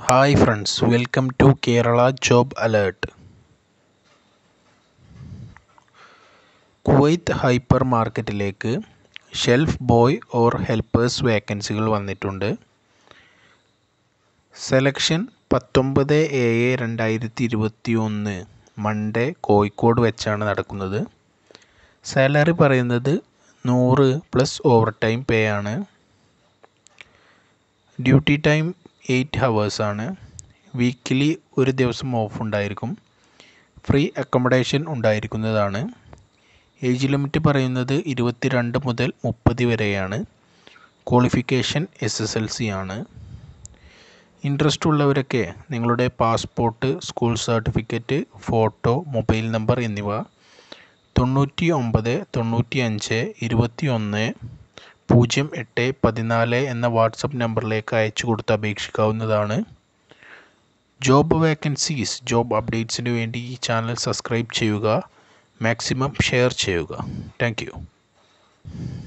hi friends welcome to Kerala job alert Kuwait hyper മാർക്കറ്റിലേക്ക് shelf boy or helpers വേക്കൻസികൾ വന്നിട്ടുണ്ട് selection പത്തൊമ്പത് ഏഴ് രണ്ടായിരത്തി ഇരുപത്തി ഒന്ന് മൺഡേ കോഴിക്കോട് വെച്ചാണ് നടക്കുന്നത് സാലറി പറയുന്നത് നൂറ് പ്ലസ് ഓവർ ടൈം പേ ആണ് ഡ്യൂട്ടി ടൈം എയ്റ്റ് ഹവേഴ്സാണ് വീക്കിലി ഒരു ദിവസം ഓഫ് ഉണ്ടായിരിക്കും ഫ്രീ അക്കോമഡേഷൻ ഉണ്ടായിരിക്കുന്നതാണ് ഏജ് ലിമിറ്റ് പറയുന്നത് ഇരുപത്തിരണ്ട് മുതൽ മുപ്പത് വരെയാണ് qualification S S L C ആണ് ഇൻട്രസ്റ്റ് ഉള്ളവരൊക്കെ നിങ്ങളുടെ passport school certificate photo mobile number എന്നിവ തൊണ്ണൂറ്റി ഒമ്പത് തൊണ്ണൂറ്റി അഞ്ച് ഇരുപത്തി ഒന്ന് പൂജ്യം എട്ട് പതിനാല് എന്ന വാട്സപ്പ് നമ്പറിലേക്ക് അയച്ചു കൊടുത്ത് അപേക്ഷിക്കാവുന്നതാണ് ജോബ് വേക്കൻസീസ് ജോബ് അപ്ഡേറ്റ്സിന് വേണ്ടി ഈ ചാനൽ സബ്സ്ക്രൈബ് ചെയ്യുക മാക്സിമം ഷെയർ ചെയ്യുക താങ്ക്